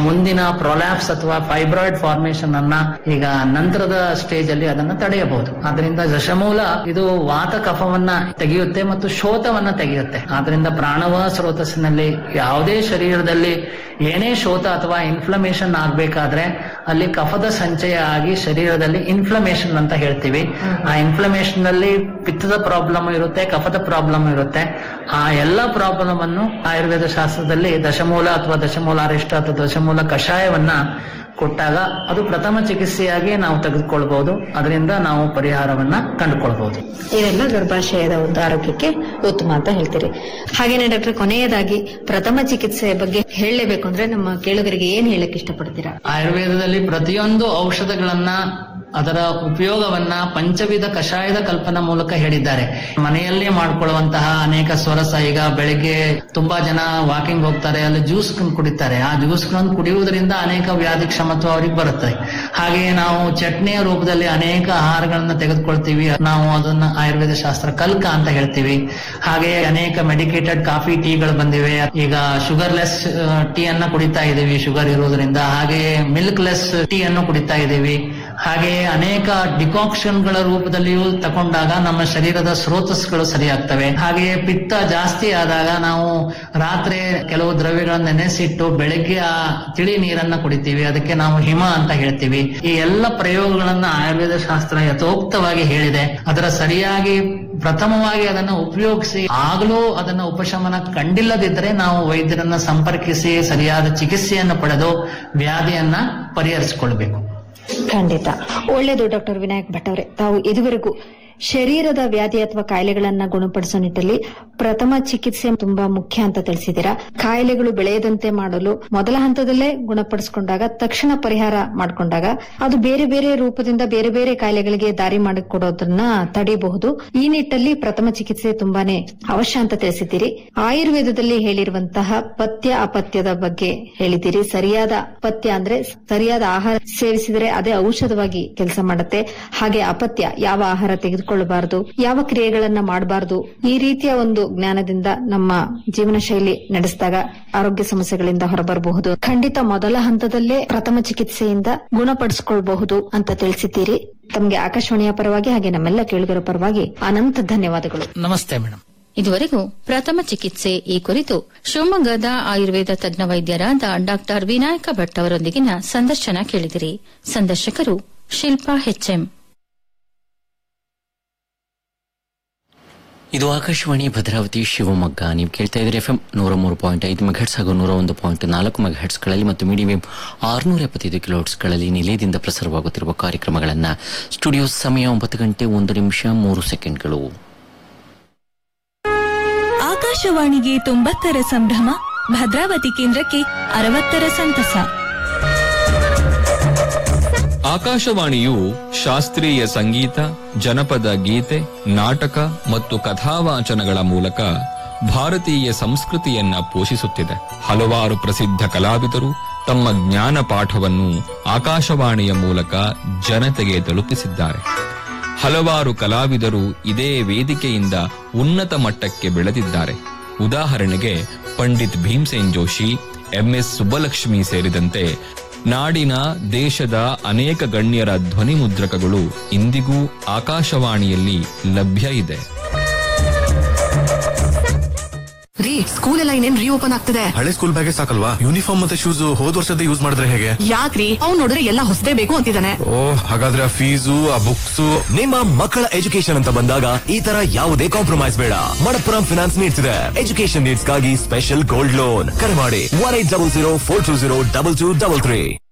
ಮುಂದಿನ ಪ್ರೊಲ್ಯಾಪ್ಸ್ ಅಥವಾ fibroid formation ಅನ್ನ ಈಗ ನಂತರದ ಸ್ಟೇಜ್ ಅಲ್ಲಿ ಅದನ್ನ ತಡೆಯಬಹುದು ಆದ್ರಿಂದ ದಶಮೂಲ ಇದು ವಾತ ಕಫವನ್ನ ತೆಗೆಯುತ್ತೆ ಮತ್ತು ಶೋತವನ್ನ ತೆಗೆಯುತ್ತೆ ಆದ್ರಿಂದ ಪ್ರಾಣವ ಸ್ರೋತಸ್ಸಿನಲ್ಲಿ ಯಾವುದೇ ಶರೀರದಲ್ಲಿ ಏನೇ ಶೋತ ಅಥವಾ ಇನ್ಫ್ಲಮೇಷನ್ ಆಗ್ಬೇಕಾದ್ರೆ ಅಲ್ಲಿ ಕಫದ ಸಂಚಯ ಆಗಿ ಶರೀರದಲ್ಲಿ ಇನ್ಫ್ಲಮೇಷನ್ ಅಂತ ಹೇಳ್ತೀವಿ ಆ ಇನ್ಫ್ಲಮೇಷನ್ ಅಲ್ಲಿ ಪಿತ್ತದ ಪ್ರಾಬ್ಲಮ್ ಇರುತ್ತೆ ಕಫದ ಪ್ರಾಬ್ಲಮ್ ಇರುತ್ತೆ ಆ ಎಲ್ಲ ಪ್ರಾಬ್ಲಮ್ ಅನ್ನು ಆಯುರ್ವೇದ ಶಾಸ್ತ್ರದಲ್ಲಿ ದಶಮೂಲ ಅಥವಾ ದಶಮೂಲಾರಿಷ್ಟ ಅಥವಾ ದಶಮೂಲ ಕಷಾಯವನ್ನ ಕೊಟ್ಟಾಗ ಅದು ಪ್ರಥಮ ಚಿಕಿತ್ಸೆಯಾಗಿ ನಾವು ತೆಗೆದುಕೊಳ್ಬಹುದು ಅದರಿಂದ ನಾವು ಪರಿಹಾರವನ್ನ ಕಂಡುಕೊಳ್ಬಹುದು ಇದೆಲ್ಲ ಗರ್ಭಾಶಯದ ಒಂದು ಆರೋಗ್ಯಕ್ಕೆ ಉತ್ತಮ ಅಂತ ಹೇಳ್ತೀರಿ ಹಾಗೇನೆ ಡಾಕ್ಟರ್ ಕೊನೆಯದಾಗಿ ಪ್ರಥಮ ಚಿಕಿತ್ಸೆಯ ಬಗ್ಗೆ ಹೇಳಲೇಬೇಕು ಅಂದ್ರೆ ನಮ್ಮ ಕೇಳುಗರಿಗೆ ಏನ್ ಹೇಳಕ್ ಇಷ್ಟಪಡ್ತೀರಾ ಆಯುರ್ವೇದದಲ್ಲಿ ಪ್ರತಿಯೊಂದು ಔಷಧಗಳನ್ನ ಅದರ ಉಪಯೋಗವನ್ನ ಪಂಚವಿಧ ಕಷಾಯದ ಕಲ್ಪನಾ ಮೂಲಕ ಹೇಳಿದ್ದಾರೆ ಮನೆಯಲ್ಲೇ ಮಾಡ್ಕೊಳ್ಳುವಂತಹ ಅನೇಕ ಸ್ವರಸ ಈಗ ಬೆಳಿಗ್ಗೆ ತುಂಬಾ ಜನ ವಾಕಿಂಗ್ ಹೋಗ್ತಾರೆ ಅಲ್ಲಿ ಜ್ಯೂಸ್ ಕುಡಿತಾರೆ ಆ ಜ್ಯೂಸ್ಗಳನ್ನು ಕುಡಿಯುವುದರಿಂದ ಅನೇಕ ವ್ಯಾಧಿ ಕ್ಷಮತ್ವ ಅವ್ರಿಗೆ ಬರುತ್ತೆ ಹಾಗೆ ನಾವು ಚಟ್ನಿಯ ರೂಪದಲ್ಲಿ ಅನೇಕ ಆಹಾರಗಳನ್ನ ತೆಗೆದುಕೊಳ್ತೀವಿ ನಾವು ಅದನ್ನ ಆಯುರ್ವೇದ ಶಾಸ್ತ್ರ ಕಲ್ಕ ಅಂತ ಹೇಳ್ತೀವಿ ಹಾಗೆ ಅನೇಕ ಮೆಡಿಕೇಟೆಡ್ ಕಾಫಿ ಟೀಗಳು ಬಂದಿವೆ ಈಗ ಶುಗರ್ಲೆಸ್ ಟೀ ಅನ್ನ ಕುಡಿತಾ ಇದೀವಿ ಶುಗರ್ ಇರೋದ್ರಿಂದ ಹಾಗೆ ಮಿಲ್ಕ್ ಲೆಸ್ ಟೀ ಅನ್ನು ಕುಡಿತಾ ಇದೀವಿ ಹಾಗೆ ಅನೇಕ ಡಿಕಾಕ್ಷನ್ ಗಳ ರೂಪದಲ್ಲಿಯೂ ತಗೊಂಡಾಗ ನಮ್ಮ ಶರೀರದ ಸ್ರೋತಸ್ಗಳು ಸರಿಯಾಗ್ತವೆ ಹಾಗೆಯೇ ಪಿತ್ತ ಜಾಸ್ತಿ ಆದಾಗ ನಾವು ರಾತ್ರಿ ಕೆಲವು ದ್ರವ್ಯಗಳನ್ನ ನೆನೆಸಿಟ್ಟು ಬೆಳಗ್ಗೆ ಆ ತಿಳಿ ನೀರನ್ನ ಕುಡಿತೀವಿ ಅದಕ್ಕೆ ನಾವು ಹಿಮ ಅಂತ ಹೇಳ್ತೀವಿ ಈ ಎಲ್ಲ ಪ್ರಯೋಗಗಳನ್ನ ಆಯುರ್ವೇದ ಶಾಸ್ತ್ರ ಯಥೋಕ್ತವಾಗಿ ಹೇಳಿದೆ ಅದರ ಸರಿಯಾಗಿ ಪ್ರಥಮವಾಗಿ ಅದನ್ನು ಉಪಯೋಗಿಸಿ ಆಗಲೂ ಅದನ್ನ ಉಪಶಮನ ಕಂಡಿಲ್ಲದಿದ್ದರೆ ನಾವು ವೈದ್ಯರನ್ನ ಸಂಪರ್ಕಿಸಿ ಸರಿಯಾದ ಚಿಕಿತ್ಸೆಯನ್ನು ಪಡೆದು ವ್ಯಾಧಿಯನ್ನ ಪರಿಹರಿಸಿಕೊಳ್ಬೇಕು ಖಂಡಿತ ಒಳ್ಳೆಯದು ಡಾಕ್ಟರ್ ವಿನಾಯಕ್ ಭಟ್ ಅವರೇ ತಾವು ಇದುವರೆಗೂ ಶರೀರದ ವ್ಯಾಧಿ ಅಥವಾ ಕಾಯಿಲೆಗಳನ್ನ ಗುಣಪಡಿಸೋ ನಿಟ್ಟಲ್ಲಿ ಪ್ರಥಮ ಚಿಕಿತ್ಸೆ ತುಂಬಾ ಮುಖ್ಯ ಅಂತ ತಿಳಿಸಿದ್ದೀರಾ ಕಾಯಿಲೆಗಳು ಬೆಳೆಯದಂತೆ ಮಾಡಲು ಮೊದಲ ಹಂತದಲ್ಲೇ ಗುಣಪಡಿಸಿಕೊಂಡಾಗ ತಕ್ಷಣ ಪರಿಹಾರ ಮಾಡಿಕೊಂಡಾಗ ಅದು ಬೇರೆ ಬೇರೆ ರೂಪದಿಂದ ಬೇರೆ ಬೇರೆ ಕಾಯಿಲೆಗಳಿಗೆ ದಾರಿ ಮಾಡಿಕೊಡೋದನ್ನ ತಡೆಯಬಹುದು ಈ ನಿಟ್ಟಲ್ಲಿ ಪ್ರಥಮ ಚಿಕಿತ್ಸೆ ತುಂಬಾನೇ ಅವಶ್ಯ ಅಂತ ತಿಳಿಸಿದ್ದೀರಿ ಆಯುರ್ವೇದದಲ್ಲಿ ಹೇಳಿರುವಂತಹ ಪಥ್ಯ ಅಪಥ್ಯದ ಬಗ್ಗೆ ಹೇಳಿದ್ದೀರಿ ಸರಿಯಾದ ಪಥ್ಯ ಅಂದ್ರೆ ಸರಿಯಾದ ಆಹಾರ ಸೇವಿಸಿದರೆ ಅದೇ ಔಷಧವಾಗಿ ಕೆಲಸ ಮಾಡುತ್ತೆ ಹಾಗೆ ಅಪಥ್ಯ ಯಾವ ಆಹಾರ ತೆಗೆದುಕೊಳ್ಳಬಾರದು ಯಾವ ಕ್ರಿಯೆಗಳನ್ನ ಮಾಡಬಾರದು ಈ ರೀತಿಯ ಒಂದು ಜ್ಞಾನದಿಂದ ನಮ್ಮ ಜೀವನ ಶೈಲಿ ನಡೆಸಿದಾಗ ಆರೋಗ್ಯ ಸಮಸ್ಯೆಗಳಿಂದ ಹೊರಬರಬಹುದು ಖಂಡಿತ ಮೊದಲ ಹಂತದಲ್ಲೇ ಪ್ರಥಮ ಚಿಕಿತ್ಸೆಯಿಂದ ಗುಣಪಡಿಸಿಕೊಳ್ಳಬಹುದು ಅಂತ ತಿಳಿಸಿದ್ದೀರಿ ತಮಗೆ ಆಕಾಶವಾಣಿಯ ಪರವಾಗಿ ಹಾಗೆ ನಮ್ಮೆಲ್ಲ ಕೇಳುಗರ ಪರವಾಗಿ ಅನಂತ ಧನ್ಯವಾದಗಳು ನಮಸ್ತೆ ಮೇಡಮ್ ಇದುವರೆಗೂ ಪ್ರಥಮ ಚಿಕಿತ್ಸೆ ಈ ಕುರಿತು ಶಿವಮೊಗ್ಗದ ಆಯುರ್ವೇದ ತಜ್ಞ ವೈದ್ಯರಾದ ಡಾಕ್ಟರ್ ವಿನಾಯಕ ಭಟ್ ಅವರೊಂದಿಗಿನ ಸಂದರ್ಶನ ಕೇಳಿದಿರಿ ಸಂದರ್ಶಕರು ಶಿಲ್ಪಾ ಹೆಚ್ಎಂ ಇದು ಆಕಾಶವಾಣಿ ಭದ್ರಾವತಿ ಶಿವಮೊಗ್ಗ ನೀವು ಕೇಳ್ತಾ ಇದ್ದೀರಿ ಎಫ್ ಎಂ ನೂರ ಮೂರು ಪಾಯಿಂಟ್ ಐದು ಮೆಗಾಟ್ಸ್ ಹಾಗೂ ನೂರ ಒಂದು ಪಾಯಿಂಟ್ ನಾಲ್ಕು ಮೆಗಾಟ್ಸ್ಗಳಲ್ಲಿ ಮತ್ತು ಮೀಡಿಯಂ ಆರುನೂರ ಎಪ್ಪತ್ತೈದು ಕಿಲೋಟ್ಸ್ಗಳಲ್ಲಿ ನಿಲಯದಿಂದ ಪ್ರಸಾರವಾಗುತ್ತಿರುವ ಕಾರ್ಯಕ್ರಮಗಳನ್ನು ಸ್ಟುಡಿಯೋ ಸಮಯ ಒಂಬತ್ತು ಗಂಟೆ ಒಂದು ನಿಮಿಷ ಮೂರು ಸೆಕೆಂಡ್ಗಳು ಆಕಾಶವಾಣಿಗೆ ತೊಂಬತ್ತರ ಸಂಭ್ರಮ ಭದ್ರಾವತಿ ಕೇಂದ್ರಕ್ಕೆ ಅರವತ್ತರ ಸಂತಸ ಆಕಾಶವಾಣಿಯು ಶಾಸ್ತ್ರೀಯ ಸಂಗೀತ ಜನಪದ ಗೀತೆ ನಾಟಕ ಮತ್ತು ಕಥಾವಾಚನಗಳ ಮೂಲಕ ಭಾರತೀಯ ಸಂಸ್ಕೃತಿಯನ್ನ ಪೋಷಿಸುತ್ತಿದೆ ಹಲವಾರು ಪ್ರಸಿದ್ಧ ಕಲಾವಿದರು ತಮ್ಮ ಜ್ಞಾನ ಪಾಠವನ್ನು ಆಕಾಶವಾಣಿಯ ಮೂಲಕ ಜನತೆಗೆ ತಲುಪಿಸಿದ್ದಾರೆ ಹಲವಾರು ಕಲಾವಿದರು ಇದೇ ವೇದಿಕೆಯಿಂದ ಉನ್ನತ ಮಟ್ಟಕ್ಕೆ ಬೆಳೆದಿದ್ದಾರೆ ಉದಾಹರಣೆಗೆ ಪಂಡಿತ್ ಭೀಮ್ಸೇನ್ ಜೋಶಿ ಎಂಎಸ್ ಸುಬ್ಬಲಕ್ಷ್ಮಿ ಸೇರಿದಂತೆ ನಾಡಿನ ದೇಶದ ಅನೇಕ ಗಣ್ಯರ ಧ್ವನಿ ಮುದ್ರಕಗಳು ಇಂದಿಗೂ ಆಕಾಶವಾಣಿಯಲ್ಲಿ ಲಭ್ಯ ಇದೆ ರೀ ಸ್ಕೂಲ್ ಎಲ್ಲ ಇನ್ನೇನ್ ರೀಓಪನ್ ಆಗ್ತದೆ ಹಳೆ ಸ್ಕೂಲ್ ಬ್ಯಾಗೆ ಸಾಕಲ್ವಾ ಯೂನಿಫಾರ್ಮ್ ಮತ್ತೆ ಶೂಸ್ ಹೋದ್ ವರ್ಷದ ಯೂಸ್ ಮಾಡಿದ್ರೆ ಹೇಗೆ ಯಾಕ್ರಿ ಅವ್ನ್ ನೋಡಿದ್ರೆ ಎಲ್ಲ ಹೊಸದೇ ಬೇಕು ಅಂತಿದ್ದಾನೆ ಓ ಹಾಗಾದ್ರೆ ಆ ಫೀಸು ಆ ಬುಕ್ಸ್ ನಿಮ್ಮ ಮಕ್ಕಳ ಎಜುಕೇಶನ್ ಅಂತ ಬಂದಾಗ ಈ ತರ ಯಾವುದೇ ಕಾಂಪ್ರಮೈಸ್ ಬೇಡ ಮಣಪ್ಪುರಂ ಫಿನಾನ್ಸ್ ನೀಡ್ತಿದೆ ಎಜುಕೇಶನ್ ನೀಡ್ಸ್ಗಾಗಿ ಸ್ಪೆಷಲ್ ಗೋಲ್ಡ್ ಲೋನ್ ಕರೆ ಮಾಡಿ one eight double zero four two zero double two double three